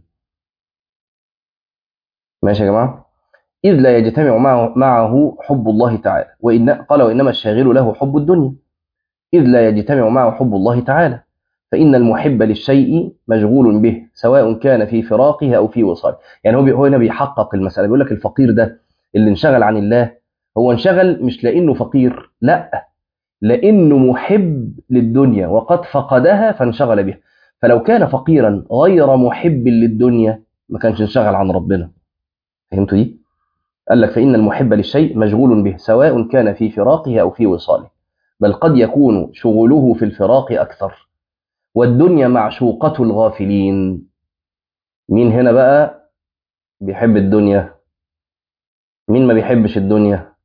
ماشي يا جماعة إذ لا يجتمع معه, معه حب الله تعالى وإن قال وإنما الشاغل له حب الدنيا إذ لا يجتمع معه حب الله تعالى فإن المحب للشيء مشغول به سواء كان في فراقه أو في وصاله يعني هو هو هنا بيحقق المسألة بيقول لك الفقير ده اللي انشغل عن الله هو انشغل مش لأنه فقير لا لأنه محب للدنيا وقد فقدها فانشغل بها فلو كان فقيرا غير محب للدنيا ما كانش انشغل عن ربنا فهمتوا دي؟ قال لك فإن المحب للشيء مشغول به سواء كان في فراقه أو في وصاله بل قد يكون شغله في الفراق أكثر والدنيا معشوقة الغافلين مين هنا بقى بيحب الدنيا مين ما بيحبش الدنيا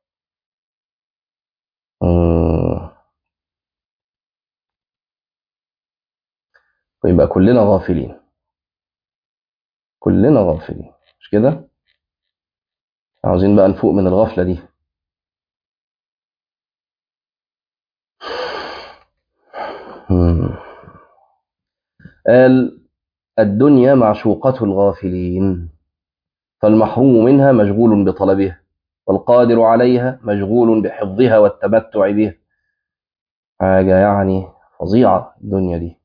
ويبقى كلنا غافلين كلنا غافلين مش كده عاوزين بقى نفوق من الغفلة دي مم. قال الدنيا معشوقة الغافلين فالمحروم منها مشغول بطلبها والقادر عليها مشغول بحفظها والتمتع بها حاجة يعني فظيعة الدنيا دي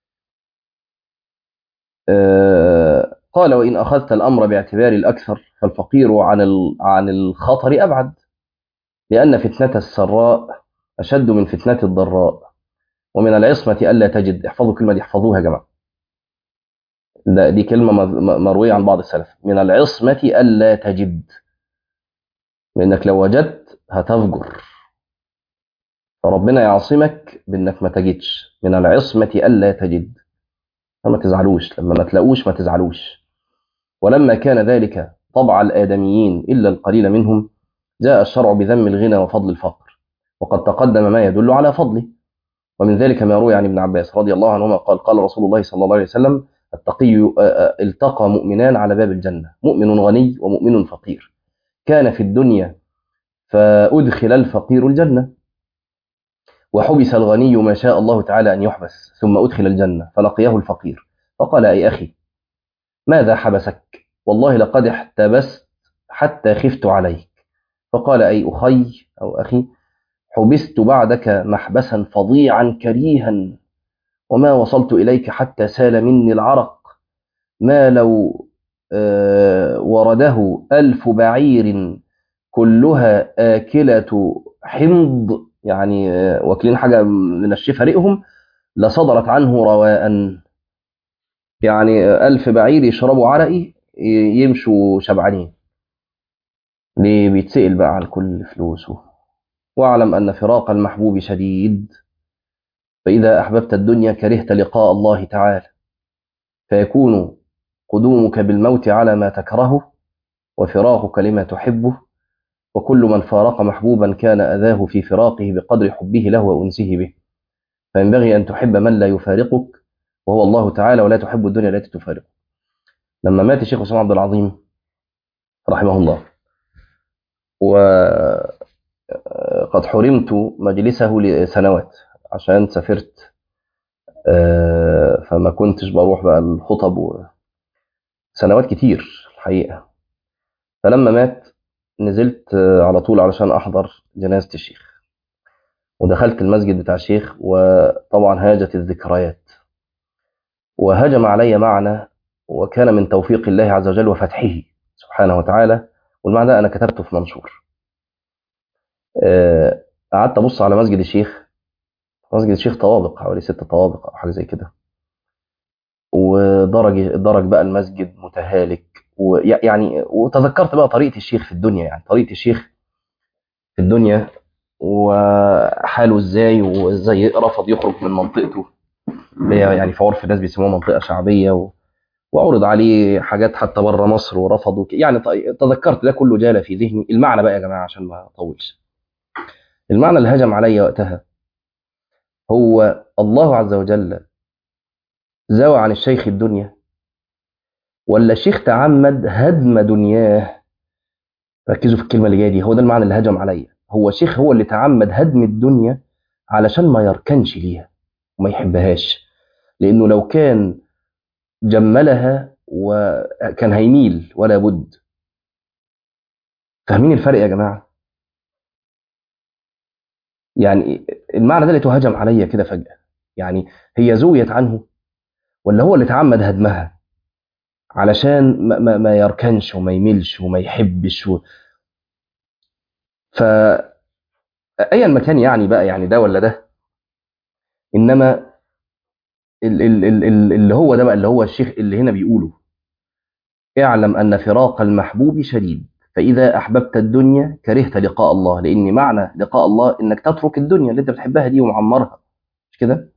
آه قال وإن أخذت الأمر باعتبار الأكثر فالفقير عن عن الخطر أبعد لأن فتنة السراء أشد من فتنة الضراء ومن العصمة ألا تجد احفظوا كلمة دي احفظوها يا جماعة ده دي كلمة مروية عن بعض السلف من العصمة ألا تجد لأنك لو وجدت هتفجر فربنا يعصمك بأنك ما تجدش من العصمة ألا تجد فما تزعلوش لما ما تلاقوش ما تزعلوش ولما كان ذلك طبع الآدميين إلا القليل منهم جاء الشرع بذم الغنى وفضل الفقر وقد تقدم ما يدل على فضله ومن ذلك ما روي عن ابن عباس رضي الله عنهما قال قال رسول الله صلى الله عليه وسلم التقي التقى مؤمنان على باب الجنة مؤمن غني ومؤمن فقير كان في الدنيا فأدخل الفقير الجنة وحبس الغني ما شاء الله تعالى أن يحبس ثم أدخل الجنة فلقيه الفقير فقال أي أخي ماذا حبسك والله لقد احتبست حتى خفت عليك فقال أي أخي أو أخي حبست بعدك محبسا فظيعا كريها وما وصلت إليك حتى سال مني العرق ما لو ورده ألف بعير كلها آكلة حمض يعني واكلين حاجة من الشفا ريقهم لصدرت عنه رواء يعني ألف بعير يشربوا عرقي يمشوا شبعانين ليه بيتسأل بقى عن كل فلوسه واعلم أن فراق المحبوب شديد فإذا أحببت الدنيا كرهت لقاء الله تعالى فيكون قدومك بالموت على ما تكرهه وفراقك لما تحبه وكل من فارق محبوبا كان أذاه في فراقه بقدر حبه له وأنسه به فينبغي أن تحب من لا يفارقك وهو الله تعالى ولا تحب الدنيا التي تفارقك لما مات الشيخ حسام عبد العظيم رحمه الله وقد حرمت مجلسه لسنوات عشان سافرت فما كنتش بروح بقى الخطب سنوات كتير الحقيقة فلما مات نزلت على طول علشان أحضر جنازة الشيخ ودخلت المسجد بتاع الشيخ وطبعا هاجت الذكريات وهجم علي معنى وكان من توفيق الله عز وجل وفتحه سبحانه وتعالى والمعنى ده أنا كتبته في منشور قعدت أبص على مسجد الشيخ مسجد الشيخ طوابق حوالي ست طوابق أو حاجة زي كده ودرج درج بقى المسجد متهالك ويعني وتذكرت بقى طريقة الشيخ في الدنيا يعني طريقة الشيخ في الدنيا وحاله ازاي وازاي رفض يخرج من منطقته يعني في عرف الناس بيسموها منطقة شعبية و... وعرض عليه حاجات حتى بره مصر ورفض وك... يعني تذكرت ده كله جال في ذهني المعنى بقى يا جماعة عشان ما اطولش المعنى اللي هجم علي وقتها هو الله عز وجل زوى عن الشيخ الدنيا ولا الشيخ تعمد هدم دنياه ركزوا في الكلمة اللي جاية دي هو ده المعنى اللي هجم عليا هو الشيخ هو اللي تعمد هدم الدنيا علشان ما يركنش ليها وما يحبهاش لأنه لو كان جملها وكان هيميل ولا بد فاهمين الفرق يا جماعة يعني المعنى ده اللي تهجم عليا كده فجأة يعني هي زويت عنه ولا هو اللي تعمد هدمها علشان ما, ما, ما يركنش وما يميلش وما يحبش و... ف ايا ما كان يعني بقى يعني ده ولا ده انما ال ال ال اللي هو ده بقى اللي هو الشيخ اللي هنا بيقوله اعلم ان فراق المحبوب شديد فاذا احببت الدنيا كرهت لقاء الله لان معنى لقاء الله انك تترك الدنيا اللي انت بتحبها دي ومعمرها مش كده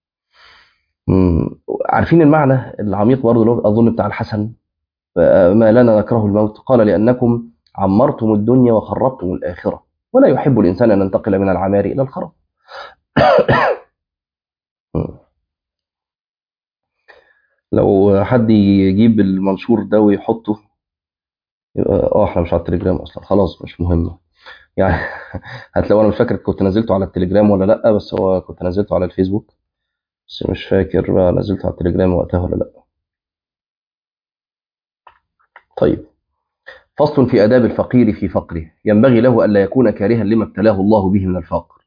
عارفين المعنى العميق برضه اظن بتاع الحسن ما لنا نكره الموت قال لانكم عمرتم الدنيا وخربتم الاخره ولا يحب الانسان ان ينتقل من العمار الى الخراب لو حد يجيب المنشور ده ويحطه يبقى اه احنا مش على التليجرام اصلا خلاص مش مهم يعني هتلاقوا انا مش فاكر كنت نزلته على التليجرام ولا لا بس هو كنت نزلته على الفيسبوك بس مش فاكر بقى نزلته على التليجرام وقتها ولا لا طيب فصل في آداب الفقير في فقره ينبغي له ألا يكون كارها لما ابتلاه الله به من الفقر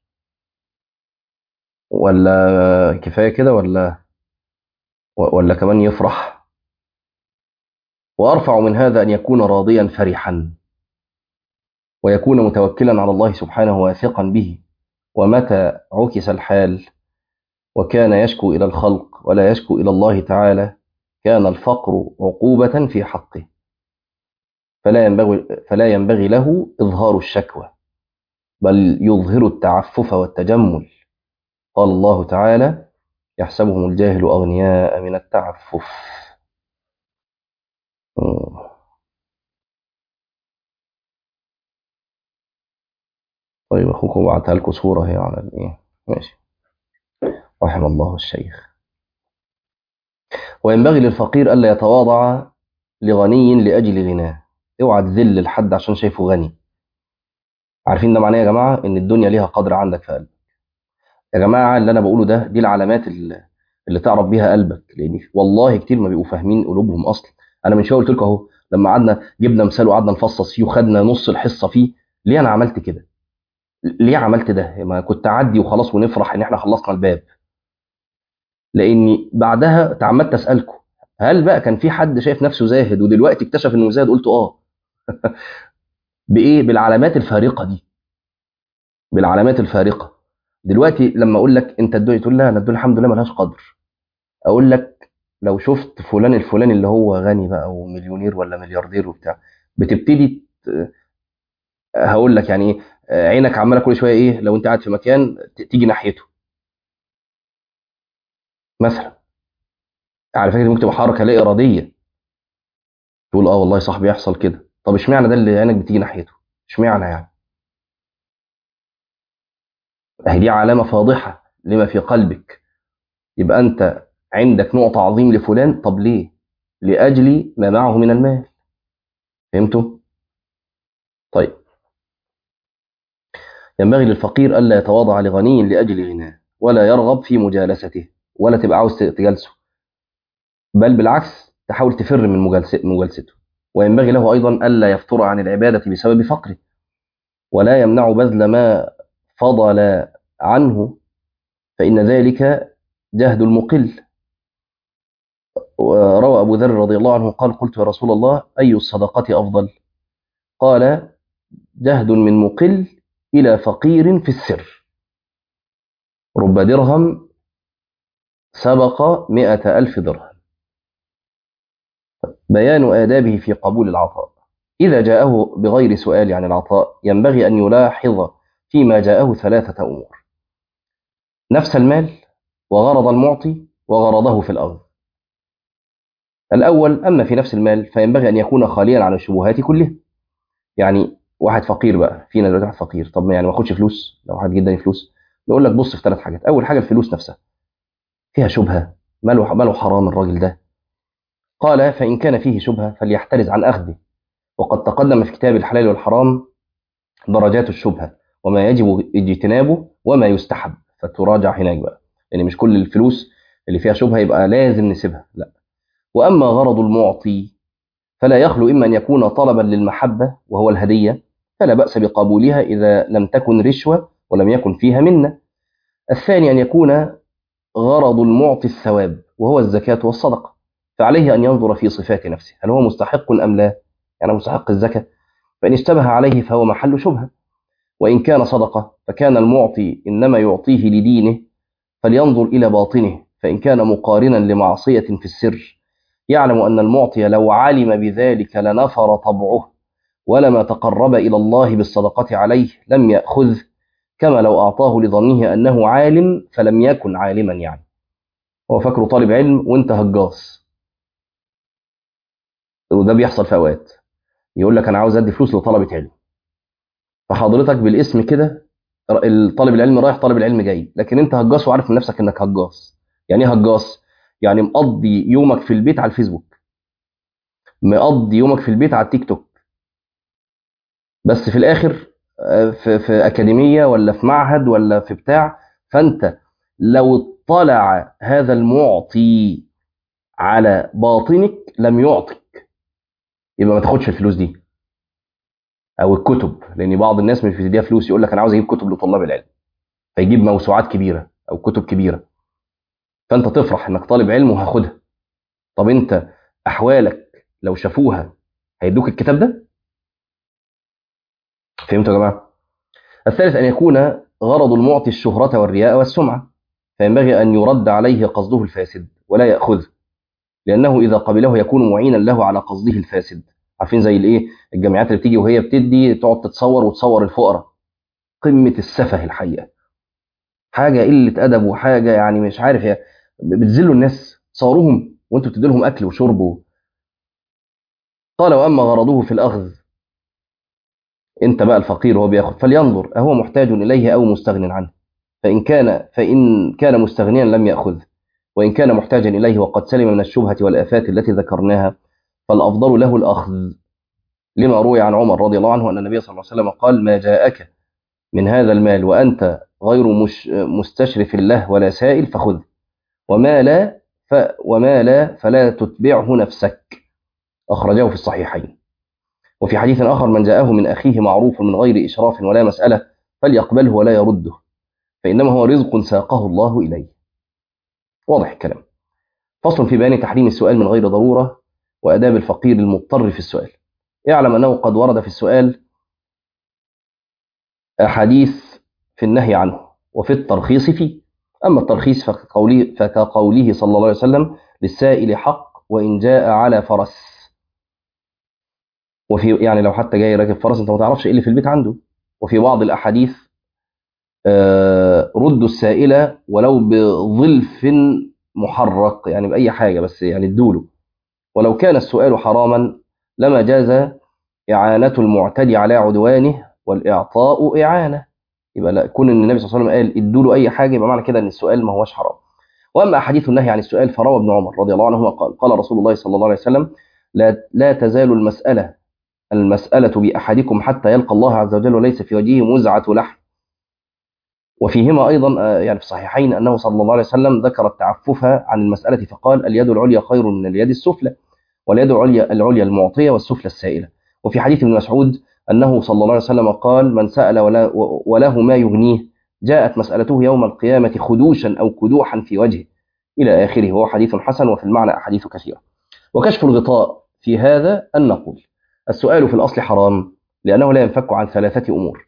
ولا كفاية كده ولا ولا كمان يفرح وأرفع من هذا أن يكون راضيا فرحا ويكون متوكلا على الله سبحانه واثقا به ومتى عكس الحال وكان يشكو إلى الخلق ولا يشكو إلى الله تعالى كان الفقر عقوبة في حقه فلا ينبغي, فلا ينبغي له إظهار الشكوى بل يظهر التعفف والتجمل قال الله تعالى يحسبهم الجاهل أغنياء من التعفف طيب أخوكم بعتها لكم صورة هي على الإيه ماشي رحم الله الشيخ وينبغي للفقير ألا يتواضع لغني لأجل غناه اوعى تذل لحد عشان شايفه غني عارفين ده معناه يا جماعة إن الدنيا ليها قدر عندك في قلبك يا جماعة اللي أنا بقوله ده دي العلامات اللي, اللي تعرف بيها قلبك لأن والله كتير ما بيبقوا فاهمين قلوبهم أصلا أنا من شوية قلت لكم أهو لما قعدنا جبنا مثال وقعدنا نفصص فيه وخدنا نص الحصة فيه ليه أنا عملت كده؟ ليه عملت ده؟ ما كنت أعدي وخلاص ونفرح إن إحنا خلصنا الباب لاني بعدها تعمدت اسالكم هل بقى كان في حد شايف نفسه زاهد ودلوقتي اكتشف انه زاهد قلت اه بايه بالعلامات الفارقه دي بالعلامات الفارقه دلوقتي لما اقول لك انت الدنيا تقول لا انا الدنيا الحمد لله ملهاش قدر اقول لك لو شفت فلان الفلاني اللي هو غني بقى ومليونير ولا ملياردير وبتاع بتبتدي هقول لك يعني عينك عماله كل شويه ايه لو انت قاعد في مكان تيجي ناحيته مثلا على فكره ممكن تبقى حركه لا اراديه تقول اه والله صاحبي يحصل كده طب اشمعنى ده اللي عينك بتيجي ناحيته اشمعنى يعني اهي دي علامه فاضحه لما في قلبك يبقى انت عندك نوع تعظيم لفلان طب ليه لاجل ما معه من المال فهمتوا طيب ينبغي للفقير الا يتواضع لغني لاجل غناه ولا يرغب في مجالسته ولا تبقى عاوز تجالسه بل بالعكس تحاول تفر من مجالسته وينبغي له أيضا ألا يفطر عن العبادة بسبب فقره ولا يمنع بذل ما فضل عنه فإن ذلك جهد المقل وروى أبو ذر رضي الله عنه قال قلت يا رسول الله أي الصدقة أفضل قال جهد من مقل إلى فقير في السر رب درهم سبق مئة ألف درهم بيان آدابه في قبول العطاء إذا جاءه بغير سؤال عن العطاء ينبغي أن يلاحظ فيما جاءه ثلاثة أمور نفس المال وغرض المعطي وغرضه في الأرض الأول أما في نفس المال فينبغي أن يكون خاليا عن الشبهات كلها يعني واحد فقير بقى فينا دلوقتي واحد فقير طب يعني ما اخدش فلوس لو واحد جدا فلوس نقول لك بص في ثلاث حاجات أول حاجة الفلوس نفسها فيها شبهة ماله ماله حرام الراجل ده قال فإن كان فيه شبهة فليحترز عن أخذه وقد تقدم في كتاب الحلال والحرام درجات الشبهة وما يجب اجتنابه وما يستحب فتراجع هناك بقى يعني مش كل الفلوس اللي فيها شبهة يبقى لازم نسيبها لا وأما غرض المعطي فلا يخلو إما أن يكون طلبا للمحبة وهو الهدية فلا بأس بقبولها إذا لم تكن رشوة ولم يكن فيها منة الثاني أن يكون غرض المعطي الثواب وهو الزكاة والصدقة فعليه أن ينظر في صفات نفسه هل هو مستحق أم لا يعني مستحق الزكاة فإن اشتبه عليه فهو محل شبهة وإن كان صدقة فكان المعطي إنما يعطيه لدينه فلينظر إلى باطنه فإن كان مقارنا لمعصية في السر يعلم أن المعطي لو علم بذلك لنفر طبعه ولما تقرب إلى الله بالصدقة عليه لم يأخذ كما لو أعطاه لظنه أنه عالم فلم يكن عالما يعني هو فاكره طالب علم وانت هجاص وده بيحصل في اوقات يقول لك انا عاوز ادي فلوس لطلبه علم فحضرتك بالاسم كده الطالب العلم رايح طالب العلم جاي لكن انت هجاص وعارف من نفسك انك هجاص يعني ايه هجاص يعني مقضي يومك في البيت على الفيسبوك مقضي يومك في البيت على التيك توك بس في الاخر آه، في, في اكاديميه ولا في معهد ولا في بتاع فانت لو اطلع هذا المعطي على باطنك لم يعطك يبقى ما تاخدش الفلوس دي او الكتب لان بعض الناس مش بتديها فلوس يقول لك انا عاوز اجيب كتب لطلاب العلم فيجيب موسوعات كبيره او كتب كبيره فانت تفرح انك طالب علم وهاخدها طب انت احوالك لو شافوها هيدوك الكتاب ده فهمتوا يا جماعه الثالث ان يكون غرض المعطي الشهره والرياء والسمعه فينبغي ان يرد عليه قصده الفاسد ولا ياخذه لانه اذا قبله يكون معينا له على قصده الفاسد عارفين زي الايه الجامعات اللي بتيجي وهي بتدي تقعد تتصور وتصور الفقراء قمه السفه الحقيقه حاجه قله ادب وحاجه يعني مش عارف هي بتذلوا الناس صوروهم وانتوا بتدي لهم اكل وشرب و... قال واما غرضه في الاخذ انت بقى الفقير وهو بياخذ فلينظر اهو محتاج اليه او مستغن عنه فان كان فان كان مستغنيا لم ياخذ وان كان محتاجا اليه وقد سلم من الشبهه والافات التي ذكرناها فالافضل له الاخذ لما روي عن عمر رضي الله عنه ان النبي صلى الله عليه وسلم قال ما جاءك من هذا المال وانت غير مش مستشرف له ولا سائل فخذ وما لا ف وما لا فلا تتبعه نفسك أخرجه في الصحيحين وفي حديث آخر من جاءه من أخيه معروف من غير إشراف ولا مسألة فليقبله ولا يرده فإنما هو رزق ساقه الله إليه واضح الكلام فصل في بيان تحريم السؤال من غير ضرورة وأداب الفقير المضطر في السؤال اعلم أنه قد ورد في السؤال أحاديث في النهي عنه وفي الترخيص فيه أما الترخيص فكقوله, فكقوله صلى الله عليه وسلم للسائل حق وإن جاء على فرس وفي يعني لو حتى جاي راكب فرس انت ما تعرفش ايه اللي في البيت عنده وفي بعض الاحاديث آه ردوا السائل ولو بظلف محرق يعني باي حاجه بس يعني ادوله ولو كان السؤال حراما لما جاز اعانه المعتدي على عدوانه والاعطاء اعانه يبقى لا كون ان النبي صلى الله عليه وسلم قال ادوا له اي حاجه يبقى معنى كده ان السؤال ما هوش حرام واما احاديث النهي عن السؤال فروى ابن عمر رضي الله عنهما قال قال رسول الله صلى الله عليه وسلم لا لا تزال المساله المساله باحدكم حتى يلقى الله عز وجل وليس في وجهه مزعه لحم وفيهما ايضا يعني في الصحيحين انه صلى الله عليه وسلم ذكر التعفف عن المساله فقال اليد العليا خير من اليد السفلى واليد العليا العليا المعطيه والسفلى السائله وفي حديث ابن مسعود أنه صلى الله عليه وسلم قال من سأل ولا وله ما يغنيه جاءت مسألته يوم القيامة خدوشا أو كدوحا في وجهه إلى آخره وهو حديث حسن وفي المعنى أحاديث كثيرة وكشف الغطاء في هذا أن نقول السؤال في الأصل حرام لأنه لا ينفك عن ثلاثة أمور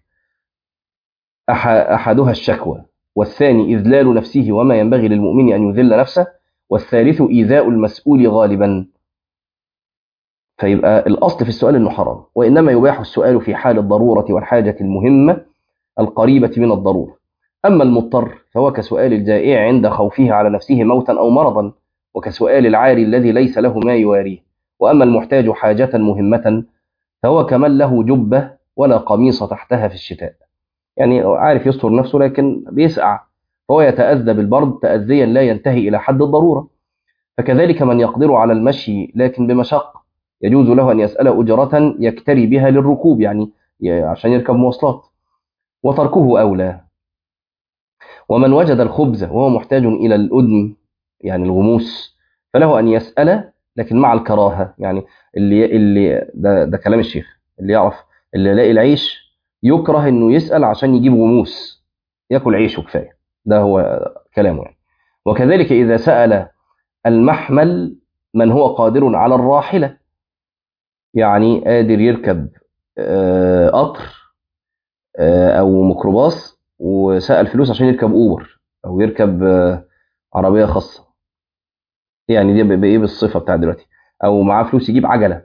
أحدها الشكوى والثاني إذلال نفسه وما ينبغي للمؤمن أن يذل نفسه والثالث إيذاء المسؤول غالبا فيبقى الأصل في السؤال أنه حرام وإنما يباح السؤال في حال الضرورة والحاجة المهمة القريبة من الضرورة أما المضطر فهو كسؤال الجائع عند خوفه على نفسه موتا أو مرضا وكسؤال العاري الذي ليس له ما يواريه وأما المحتاج حاجة مهمة فهو كمن له جبة ولا قميص تحتها في الشتاء يعني عارف يستر نفسه لكن بيسقع فهو يتأذى بالبرد تأذيا لا ينتهي إلى حد الضرورة فكذلك من يقدر على المشي لكن بمشقة يجوز له أن يسأل أجرة يكتري بها للركوب يعني عشان يركب مواصلات وتركه أولى ومن وجد الخبز وهو محتاج إلى الأدم يعني الغموس فله أن يسأل لكن مع الكراهة يعني اللي اللي ده, ده كلام الشيخ اللي يعرف اللي يلاقي العيش يكره إنه يسأل عشان يجيب غموس ياكل عيشه كفاية ده هو كلامه يعني وكذلك إذا سأل المحمل من هو قادر على الراحلة يعني قادر يركب قطر او ميكروباص وسأل فلوس عشان يركب اوبر او يركب عربيه خاصه يعني دي بايه بالصفه بتاع دلوقتي او معاه فلوس يجيب عجله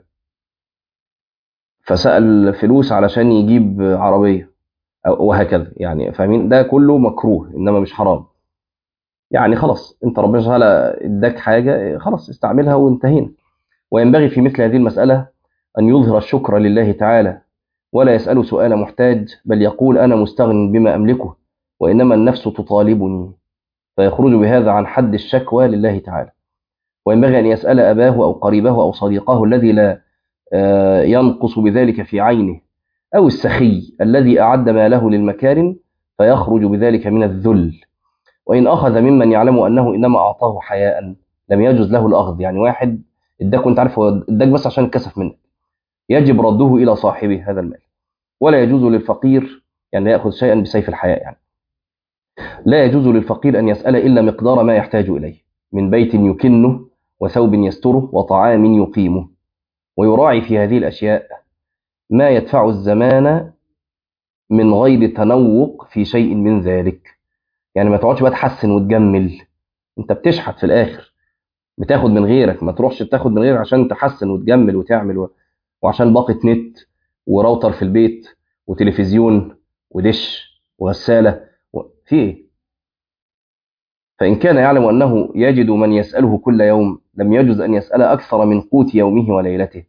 فسأل فلوس علشان يجيب عربيه أو وهكذا يعني فاهمين ده كله مكروه انما مش حرام يعني خلاص انت ربنا سبحانه وتعالى اداك حاجه خلاص استعملها وانتهينا وينبغي في مثل هذه المساله أن يظهر الشكر لله تعالى ولا يسأل سؤال محتاج بل يقول أنا مستغن بما أملكه وإنما النفس تطالبني فيخرج بهذا عن حد الشكوى لله تعالى وينبغي أن يسأل أباه أو قريبه أو صديقه الذي لا ينقص بذلك في عينه أو السخي الذي أعد ماله للمكارم فيخرج بذلك من الذل وإن أخذ ممن يعلم أنه إنما أعطاه حياء لم يجوز له الأخذ يعني واحد اداك وانت عارف هو اداك بس عشان اتكسف منك يجب رده إلى صاحبه هذا المال ولا يجوز للفقير يعني لا يأخذ شيئا بسيف الحياء يعني لا يجوز للفقير أن يسأل إلا مقدار ما يحتاج إليه من بيت يكنه وثوب يستره وطعام يقيمه ويراعي في هذه الأشياء ما يدفع الزمان من غير تنوق في شيء من ذلك يعني ما تقعدش بقى تحسن وتجمل انت بتشحت في الاخر بتاخد من غيرك ما تروحش تاخد من غيرك عشان تحسن وتجمل وتعمل و... وعشان باقة نت وراوتر في البيت وتلفزيون ودش وغسالة و... في ايه فإن كان يعلم أنه يجد من يسأله كل يوم لم يجوز أن يسأل أكثر من قوت يومه وليلته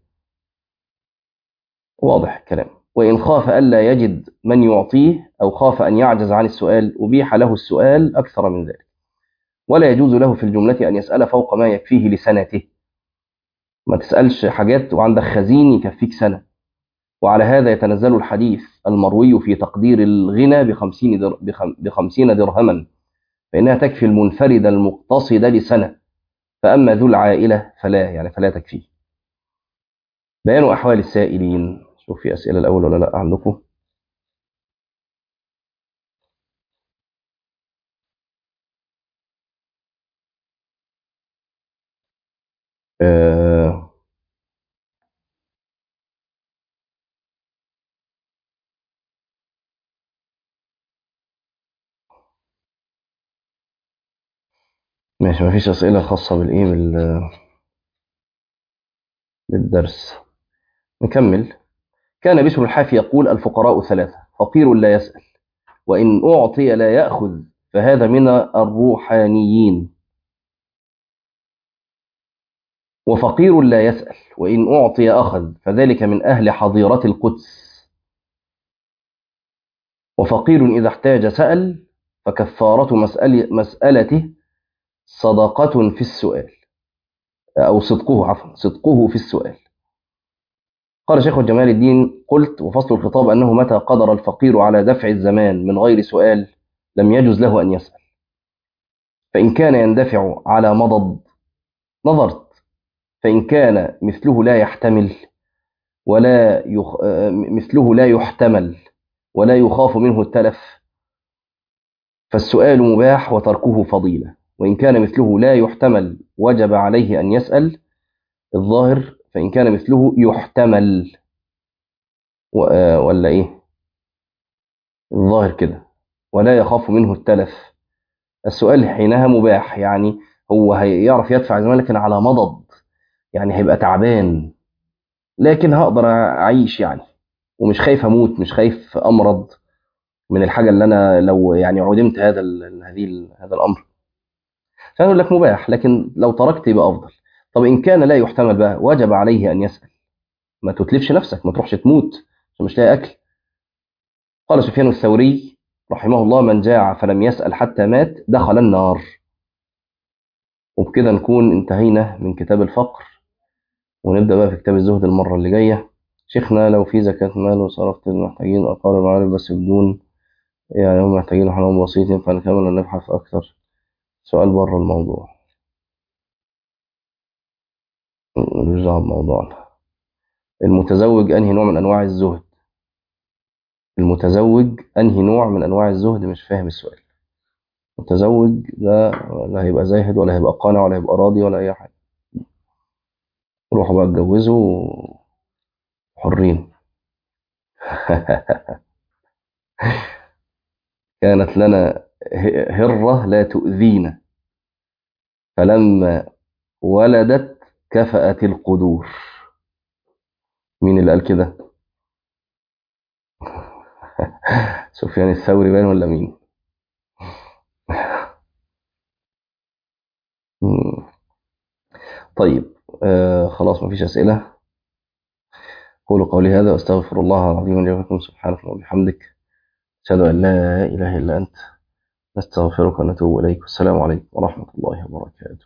واضح الكلام وإن خاف ألا يجد من يعطيه أو خاف أن يعجز عن السؤال أبيح له السؤال أكثر من ذلك ولا يجوز له في الجملة أن يسأل فوق ما يكفيه لسنته ما تسألش حاجات وعندك خزين يكفيك سنة وعلى هذا يتنزل الحديث المروي في تقدير الغنى بخمسين, در بخمسين درهما فإنها تكفي المنفرد المقتصد لسنة فأما ذو العائلة فلا يعني فلا تكفيه بيان أحوال السائلين شوف في أسئلة الأول ولا لا عندكم آه ماشي مفيش أسئلة خاصة بالإيه بال بالدرس نكمل كان بشر الحافي يقول الفقراء ثلاثة فقير لا يسأل وإن أعطي لا يأخذ فهذا من الروحانيين وفقير لا يسأل وإن أعطي أخذ فذلك من أهل حظيرة القدس وفقير إذا احتاج سأل فكفارة مسألة مسألته صدقة في السؤال أو صدقه عفوا صدقه في السؤال قال شيخ جمال الدين قلت وفصل الخطاب أنه متى قدر الفقير على دفع الزمان من غير سؤال لم يجوز له أن يسأل فإن كان يندفع على مضض نظرت فإن كان مثله لا يحتمل ولا يخ... مثله لا يحتمل ولا يخاف منه التلف فالسؤال مباح وتركه فضيلة وإن كان مثله لا يحتمل وجب عليه أن يسأل الظاهر فإن كان مثله يحتمل ولا إيه الظاهر كده ولا يخاف منه التلف السؤال حينها مباح يعني هو هيعرف يدفع زمان لكن على مضض يعني هيبقى تعبان لكن هقدر أعيش يعني ومش خايف أموت مش خايف أمرض من الحاجة اللي أنا لو يعني عدمت هذا هذه هذا الأمر فأقول لك مباح لكن لو تركت يبقى أفضل طب إن كان لا يحتمل بقى وجب عليه أن يسأل ما تتلفش نفسك ما تروحش تموت عشان مش لاقي أكل قال سفيان الثوري رحمه الله من جاع فلم يسأل حتى مات دخل النار وبكده نكون انتهينا من كتاب الفقر ونبدأ بقى في كتاب الزهد المرة اللي جاية شيخنا لو في زكاة مال وصرفت المحتاجين أقارب المعارف بس بدون يعني هم محتاجين حلال بسيط ينفع نكمل ونبحث أكثر سؤال بره الموضوع ملوش دعوة بموضوعنا المتزوج أنهي نوع من أنواع الزهد المتزوج أنهي نوع من أنواع الزهد مش فاهم السؤال متزوج ده لا هيبقى زاهد ولا هيبقى قانع ولا هيبقى راضي ولا أي حاجة روحوا بقى اتجوزوا حرين كانت لنا هرة لا تؤذينا فلما ولدت كفأت القدور مين اللي قال كده سفيان الثوري باين ولا مين طيب آه خلاص مفيش أسئلة قولوا قولي هذا واستغفر الله العظيم لي ولكم سبحانك وبحمدك أشهد أن لا إله إلا أنت نستغفرك ونتوب إليك والسلام عليكم ورحمة الله وبركاته